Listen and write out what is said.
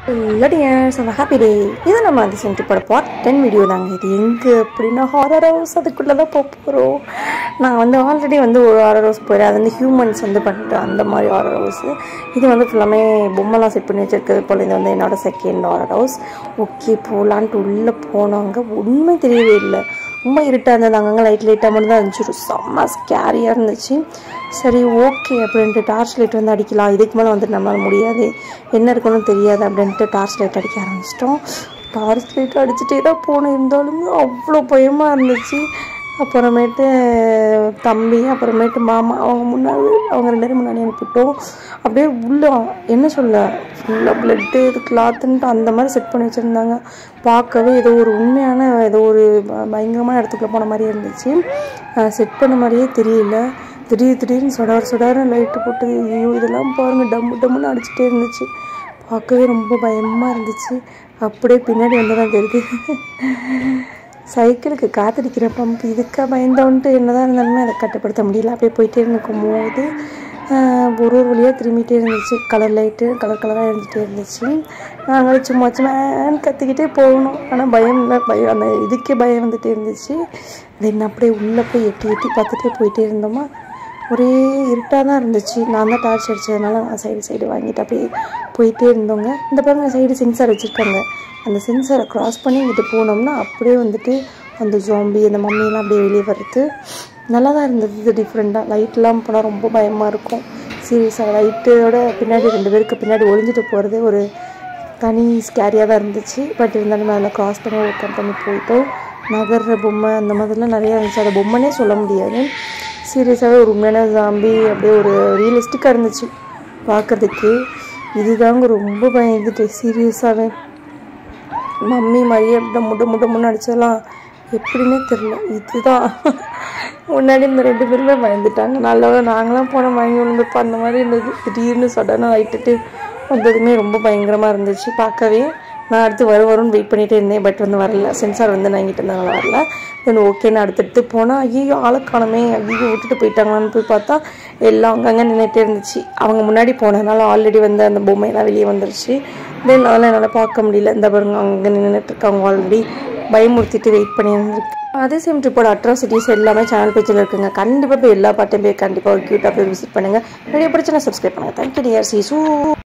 லடியர்ஸ் of happy day இது நம்ம அந்த சென்ட்ரிப்போட பார்ட் டென் வீடியோ தாங்க இது எங்கே அப்படின்னா ஹாரர் ஹவுஸ் அதுக்குள்ளே தான் போக போகிறோம் நான் வந்து ஆல்ரெடி வந்து ஒரு ஹாரர் ஹவுஸ் போயிடுறேன் அது வந்து ஹியூமன்ஸ் வந்து பண்ணிட்டு அந்த மாதிரி ஹாரர் ஹவுஸ் இது வந்து ஃபுல்லாமே பொம்மைலாம் செட் பண்ணி வச்சிருக்கிறது போல் இது வந்து என்னோட செகண்ட் ஹாரர் ஹவுஸ் ஓகே போகலான்ட்டு உள்ளே போனாங்க உண்மை தெரியவே இல்லை ரொம்ப இருட்டாக இருந்தது அங்கங்கே லைட் லைட்டாக மட்டும் தான் இருந்துச்சு செம்ம ஸ்கேரியாக இருந்துச்சு சரி ஓகே அப்படின்ட்டு டார்ச் லைட் வந்து அடிக்கலாம் இதுக்கு மேலே வந்துட்டு நம்மளால் முடியாது என்ன இருக்குன்னு தெரியாது அப்படின்ட்டு டார்ச் லைட் அடிக்க ஆரம்பிச்சிட்டோம் டார்ச் லைட் அடிச்சுட்டே தான் போனேன் இருந்தாலுமே அவ்வளோ பயமாக இருந்துச்சு அப்புறமேட்டு தம்பி அப்புறமேட்டு மாமா அவங்க முன்னாடி அவங்க ரெண்டு பேரும் முன்னாடி அனுப்பிட்டோம் அப்படியே உள்ள என்ன சொல்ல ஃபுல்லாக பிளட்டு இது கிளாத்துன்ட்டு அந்த மாதிரி செட் பண்ணி வச்சுருந்தாங்க பார்க்கவே ஏதோ ஒரு உண்மையான ஏதோ ஒரு ப- பயங்கரமான இடத்துக்குள்ள போன மாதிரி இருந்துச்சு செட் பண்ண மாதிரியே தெரியல திடீர் திடீர்னு சுடார் சுடார்னு லைட்டு போட்டு ஐயோ இதெல்லாம் பாருங்கள் டம்மு டம்முன்னு அடிச்சுட்டே இருந்துச்சு பார்க்கவே ரொம்ப பயமாக இருந்துச்சு அப்படியே பின்னாடி வந்து தான் தெரியுது சைக்கிளுக்கு காத்தடிக்கிற பம்ப் இதுக்காக பயந்தவன்ட்டு என்னதான் இருந்தாலுமே அதை கட்டுப்படுத்த முடியல அப்படியே போயிட்டே இருக்கும் போது ஆஹ், ஒரு ஒரு வழியாக திரும்பிட்டே இருந்துச்சு கலர் லைட்டு கலர் கலராக இருந்துகிட்டே இருந்துச்சு நாங்கள் சும்மா சும்மா ஆன்னு கத்திக்கிட்டே போகணும் ஆனால் பயம் இல்லை பயம் அந்த இதுக்கே பயம் வந்துட்டே இருந்துச்சு தென் அப்படியே உள்ளே போய் எட்டி எட்டி பார்த்துட்டே போயிட்டே இருந்தோமா ஒரே இருட்டாக தான் இருந்துச்சு நான் தான் டார்ச் அடிச்சதுனால நான் சைடு சைடு வாங்கிட்டு அப்படியே போயிட்டே இருந்தோங்க இந்த பாருங்க சைடு சென்சார் வச்சுருக்காங்க அந்த சென்சாரை க்ராஸ் பண்ணி இங்கிட்டு போனோம்னா அப்படியே வந்துட்டு அந்த ஜாம்பி அந்த மம்மியெல்லாம் அப்படியே வெளியே வருது நல்லா தான் இருந்தது இது டிஃப்ரெண்ட்டாக லைட்லாம் போனால் ரொம்ப பயமாக இருக்கும் சீரியஸாக லைட்டோட பின்னாடி ரெண்டு பேருக்கு பின்னாடி ஒளிஞ்சிட்டு போகிறது ஒரு தனி ஸ்கேரியாக தான் இருந்துச்சு பட் இருந்தாலும் அதில் க்ராஸ் பண்ணி ஓவர் பண்ணி போயிட்டோம் நகர்ற பொம்மை அந்த மாதிரிலாம் நிறையா இருந்துச்சு அதை பொம்மைனே சொல்ல முடியாது சீரியஸாகவே ஒரு உண்மையான ஜாம்பி அப்படியே ஒரு ரியலிஸ்டிக்காக இருந்துச்சு பார்க்கறதுக்கு இதுதாங்க ரொம்ப பயந்துட்டு சீரியஸாகவே மம்மி மாதிரியே அப்படி முட்டை முட்டை முன்னு அடிச்சதெல்லாம் எப்படின்னே தெரில இதுதான் முன்னாடி இந்த ரெண்டு பேருமே பயந்துட்டாங்க நல்லவங்க நாங்களாம் போன வாங்கி விழுந்தப்போ அந்த மாதிரி இருந்தது திடீர்னு சடனாக லைட்டுட்டு வந்ததுமே ரொம்ப பயங்கரமாக இருந்துச்சு பார்க்கவே நான் அடுத்து வரும் வரும்னு வெயிட் பண்ணிகிட்டே இருந்தேன் பட் வந்து வரல சென்சார் வந்து நான் வாங்கிட்டு இருந்தனால வரல தென் ஓகேன்னு அடுத்தடுத்து போனால் ஐயோ ஆளை காணோமே ஐயோ விட்டுட்டு போயிட்டாங்களான்னு போய் பார்த்தா எல்லாம் அங்கங்கே நின்றுட்டே இருந்துச்சு அவங்க முன்னாடி போனதுனால ஆல்ரெடி வந்து அந்த பொம்மையெல்லாம் வெளியே வந்துருச்சு தென் அதெல்லாம் என்னால் பார்க்க முடியல இந்த பாருங்க அங்கே நின்றுட்டு இருக்காங்க ஆல்ரெடி பயமுறுத்திட்டு வெயிட் பண்ணி இருந்திருக்கு அதே சேம் ட்ரிப்போட அட்ராசிட்டிஸ் எல்லாமே சேனல் பேஜில் இருக்குங்க கண்டிப்பாக போய் எல்லா பாட்டையும் போய் கண்டிப்பாக ஒரு க்யூட்டாக போய் விசிட் பண்ணுங்கள் நிறைய பிடிச்சா சப்ஸ்கிரைப் பண்ணுங்கள் தேங்க்யூ டிஆர் சி சூ